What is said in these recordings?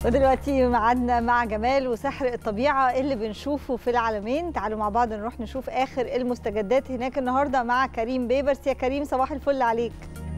ودلوقتي معادنا مع جمال وسحر الطبيعة اللي بنشوفه في العالمين تعالوا مع بعض نروح نشوف آخر المستجدات هناك النهاردة مع كريم بيبرس يا كريم صباح الفل عليك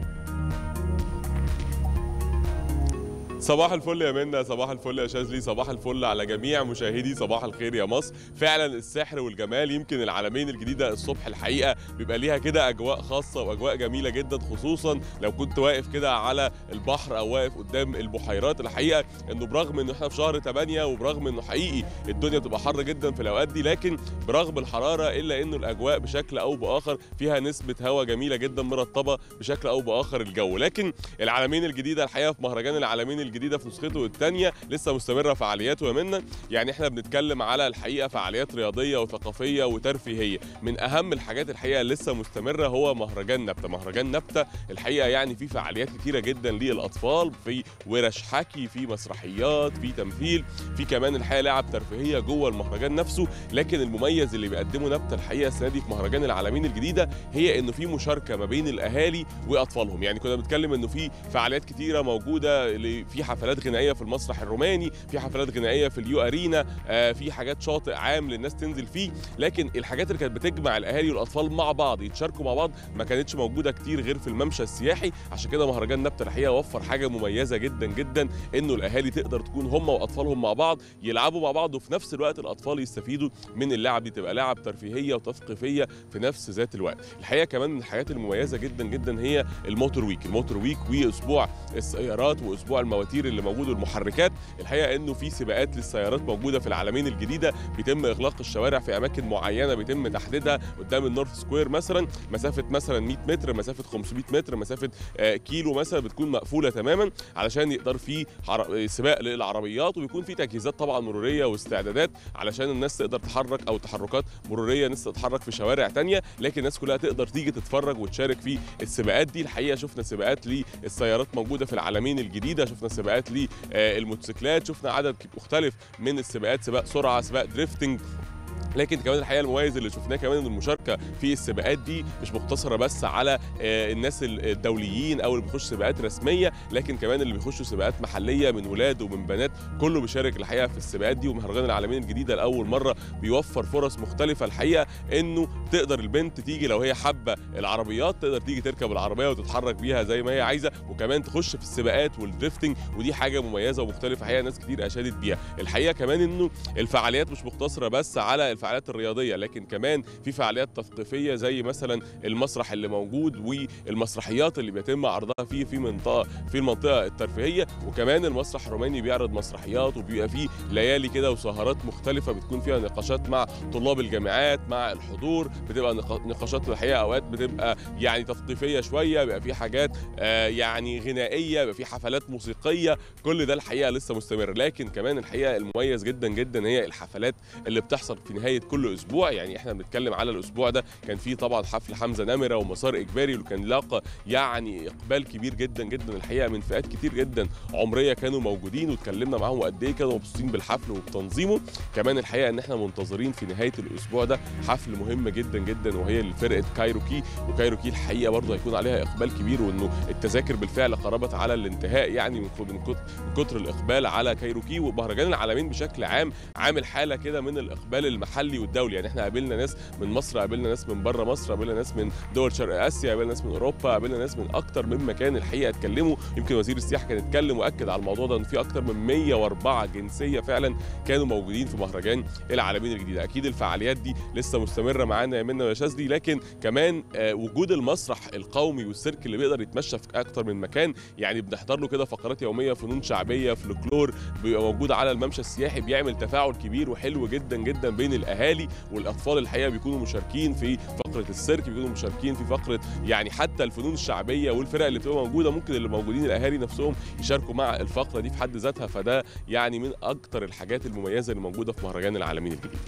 صباح الفل يا منى صباح الفل يا شاذلي صباح الفل على جميع مشاهدي صباح الخير يا مصر فعلا السحر والجمال يمكن العالمين الجديده الصبح الحقيقه بيبقى ليها كده اجواء خاصه واجواء جميله جدا خصوصا لو كنت واقف كده على البحر او واقف قدام البحيرات الحقيقه انه برغم انه احنا في شهر 8 وبرغم انه حقيقي الدنيا بتبقى حر جدا في الاوقات دي لكن برغم الحراره الا انه الاجواء بشكل او باخر فيها نسبه هواء جميله جدا مرطبه بشكل او باخر الجو لكن العالمين الجديده الحقيقه في مهرجان العالمين الجديده في نسخته الثانيه لسه مستمره فعالياته يا منى يعني احنا بنتكلم على الحقيقه فعاليات رياضيه وثقافيه وترفيهيه من اهم الحاجات الحقيقه لسه مستمره هو مهرجان نبته مهرجان نبته الحقيقه يعني في فعاليات كتيره جدا للاطفال في ورش حكي في مسرحيات في تمثيل في كمان الحقيقه لعب ترفيهيه جوه المهرجان نفسه لكن المميز اللي بيقدمه نبته الحقيقه السنه دي في مهرجان العالمين الجديده هي انه في مشاركه ما بين الاهالي واطفالهم يعني كنا بنتكلم انه في فعاليات كتيره موجوده في حفلات غنائيه في المسرح الروماني في حفلات غنائيه في اليو ارينا آه في حاجات شاطئ عام للناس تنزل فيه لكن الحاجات اللي كانت بتجمع الاهالي والاطفال مع بعض يتشاركوا مع بعض ما كانتش موجوده كتير غير في الممشى السياحي عشان كده مهرجان نبته الحقيقه وفر حاجه مميزه جدا جدا انه الاهالي تقدر تكون هم واطفالهم مع بعض يلعبوا مع بعض وفي نفس الوقت الاطفال يستفيدوا من اللعب دي تبقى لعب ترفيهيه وتثقيفيه في نفس ذات الوقت الحقيقه كمان من الحاجات المميزه جدا جدا هي الموتور ويك الموتور ويك واسبوع السيارات واسبوع المواتير اللي موجود والمحركات الحقيقه انه في سباقات للسيارات موجوده في العالمين الجديده بيتم اغلاق الشوارع في اماكن معينه بيتم تحديدها قدام النورث سكوير مثلا مسافه مثلا 100 متر مسافه 500 متر مسافه كيلو مثلا بتكون مقفوله تماما علشان يقدر في سباق للعربيات وبيكون في تجهيزات طبعا مروريه واستعدادات علشان الناس تقدر تحرك او تحركات مروريه الناس تتحرك في شوارع تانية لكن الناس كلها تقدر تيجي تتفرج وتشارك في السباقات دي الحقيقه شفنا سباقات للسيارات موجوده في العالمين الجديده شفنا سباقات للموتوسيكلات شفنا عدد مختلف من السباقات سباق سرعه سباق دريفتنج لكن كمان الحقيقه المميز اللي شفناه كمان ان المشاركه في السباقات دي مش مقتصره بس على الناس الدوليين او اللي بيخشوا سباقات رسميه لكن كمان اللي بيخشوا سباقات محليه من ولاد ومن بنات كله بيشارك الحقيقه في السباقات دي ومهرجان العالمين الجديده لاول مره بيوفر فرص مختلفه الحقيقه انه تقدر البنت تيجي لو هي حابه العربيات تقدر تيجي تركب العربيه وتتحرك بيها زي ما هي عايزه وكمان تخش في السباقات والدريفتنج ودي حاجه مميزه ومختلفه الحقيقه ناس كتير اشادت بيها الحقيقه كمان انه الفعاليات مش مقتصره بس على الفعاليات الرياضيه لكن كمان في فعاليات تثقيفيه زي مثلا المسرح اللي موجود والمسرحيات اللي بيتم عرضها فيه في منطقه في المنطقه الترفيهيه وكمان المسرح الروماني بيعرض مسرحيات وبيبقى فيه ليالي كده وسهرات مختلفه بتكون فيها نقاشات مع طلاب الجامعات مع الحضور بتبقى نقاشات الحقيقه اوقات بتبقى يعني تثقيفيه شويه بيبقى في حاجات آه يعني غنائيه بيبقى في حفلات موسيقيه كل ده الحقيقه لسه مستمر لكن كمان الحقيقه المميز جدا جدا هي الحفلات اللي بتحصل في نهايه كل اسبوع يعني احنا بنتكلم على الاسبوع ده كان في طبعا حفل حمزه نمره ومسار اجباري وكان لاقى يعني اقبال كبير جدا جدا الحقيقه من فئات كتير جدا عمريه كانوا موجودين واتكلمنا معاهم وقد ايه كانوا مبسوطين بالحفل وبتنظيمه كمان الحقيقه ان احنا منتظرين في نهايه الاسبوع ده حفل مهم جدا جدا وهي لفرقه كايروكي وكايروكي الحقيقه برضه هيكون عليها اقبال كبير وانه التذاكر بالفعل قربت على الانتهاء يعني من كتر الاقبال على كايروكي ومهرجان العالمين بشكل عام عامل حاله كده من الاقبال المحلي والدولي يعني احنا قابلنا ناس من مصر قابلنا ناس من بره مصر قابلنا ناس من دول شرق اسيا قابلنا ناس من اوروبا قابلنا ناس من اكتر من مكان الحقيقه اتكلموا يمكن وزير السياحه كان اتكلم واكد على الموضوع ده ان في اكتر من 104 جنسيه فعلا كانوا موجودين في مهرجان العالمين الجديده اكيد الفعاليات دي لسه مستمره معانا يا منى ويا شاذلي لكن كمان وجود المسرح القومي والسيرك اللي بيقدر يتمشى في اكتر من مكان يعني بنحضر له كده فقرات يوميه فنون شعبيه فلكلور بيبقى موجود على الممشى السياحي بيعمل تفاعل كبير وحلو جدا جدا بين الاهالي والاطفال الحقيقه بيكونوا مشاركين في فقره السيرك بيكونوا مشاركين في فقره يعني حتى الفنون الشعبيه والفرق اللي بتبقى موجوده ممكن اللي موجودين الاهالي نفسهم يشاركوا مع الفقره دي في حد ذاتها فده يعني من اكتر الحاجات المميزه اللي موجوده في مهرجان العالمين الجديد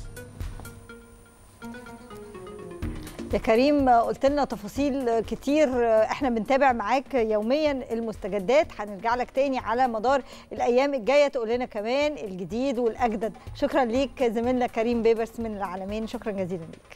يا كريم قلت لنا تفاصيل كتير احنا بنتابع معاك يوميا المستجدات هنرجع لك تاني على مدار الايام الجايه تقول لنا كمان الجديد والاجدد شكرا ليك زميلنا كريم بيبرس من العالمين شكرا جزيلا ليك